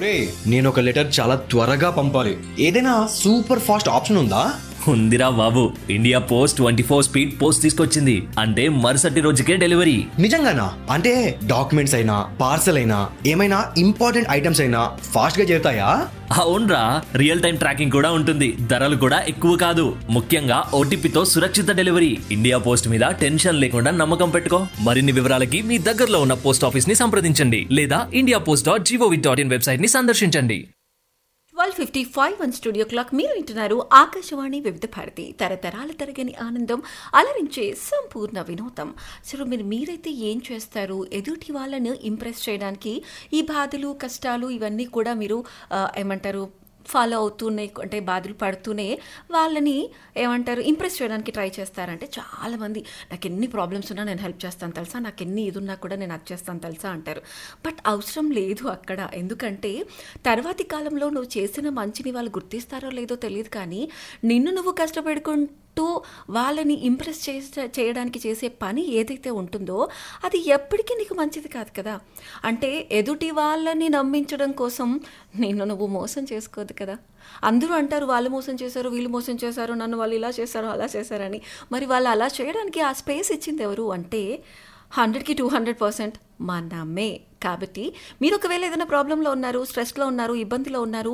ఒరే నేను ఒక లెటర్ చాలా త్వరగా పంపాలి ఏదైనా సూపర్ ఫాస్ట్ ఆప్షన్ ఉందా ఉందిరా బాబు India Post twenty four speed post తీసుకొచ్చింది అంటే మరుసటి రోజుకే డెలివరీ నిజంగానా అంటే డాక్యుమెంట్స్ అయినా పార్సల్ అయినా ఏమైనా ఇంపార్టెంట్ ఐటమ్స్ అయినా ఫాస్ట్ గా చేరుతాయా అవునరా రియల్ టైం ట్రాకింగ్ కూడా ఉంటుంది ధరలు కూడా ఎక్కువ కాదు ముఖ్యంగా ఓటీపీతో సురక్షిత డెలివరీ ఇండియా పోస్ట్ మీద టెన్షన్ లేకుండా నమ్మకం పెట్టుకో మరిన్ని వివరాలకి మీ దగ్గరలో ఉన్న పోస్ట్ ఆఫీస్ ని సంప్రదించండి లేదా India Post dot G O V dot in website ని సందర్శించండి twelve fifty five one studio clock మీరు వింటున్నారు ఆకాశవాణి వివిధ భారతి తరతరాల తరగని ఆనందం అలరించే సంపూర్ణ వినోదం సరే మీరు మీరైతే ఏం చేస్తారు ఎదుటి వాళ్ళను ఇంప్రెస్ చేయడానికి ఈ బాధలు కష్టాలు ఇవన్నీ కూడా మీరు ఆ, ఏమంటారు ఫాలో అవుతూనే అంటే బాధలు పడుతూనే వాళ్ళని ఏమంటారు ఇంప్రెస్ చేయడానికి ట్రై చేస్తారంటే చాలామంది నాకు ఎన్ని ప్రాబ్లమ్స్ ఉన్నా నేను హెల్ప్ చేస్తాను తెలుసా నాకు ఎన్ని ఇది ఉన్నా కూడా నేను అది చేస్తాను తెలుసా అంటారు బట్ అవసరం లేదు అక్కడ ఎందుకంటే తర్వాతి కాలంలో నువ్వు చేసిన మంచిని వాళ్ళు గుర్తిస్తారో లేదో తెలియదు కానీ నిన్ను నువ్వు కష్టపెడుకుంటూ వాళ్ళని ఇంప్రెస్ చేసే చేయడానికి చేసే పని ఏదైతే ఉంటుందో అది ఎప్పటికీ నీకు మంచిది కాదు కదా అంటే ఎదుటి వాళ్ళని నమ్మించడం కోసం నిన్ను నువ్వు మోసం చేసుకోదు కదా అందరూ అంటారు వాళ్ళు మోసం చేశారు వీళ్ళు మోసం చేశారు నన్ను వాళ్ళు ఇలా చేశారు అలా చేశారని మరి వాళ్ళు అలా చేయడానికి ఆ స్పేస్ ఇచ్చింది ఎవరు అంటే హండ్రెడ్కి టూ హండ్రెడ్ పర్సెంట్ మనమే కాబట్టి మీరు ఒకవేళ ఏదైనా ప్రాబ్లంలో ఉన్నారు స్ట్రెస్లో ఉన్నారు ఇబ్బందిలో ఉన్నారు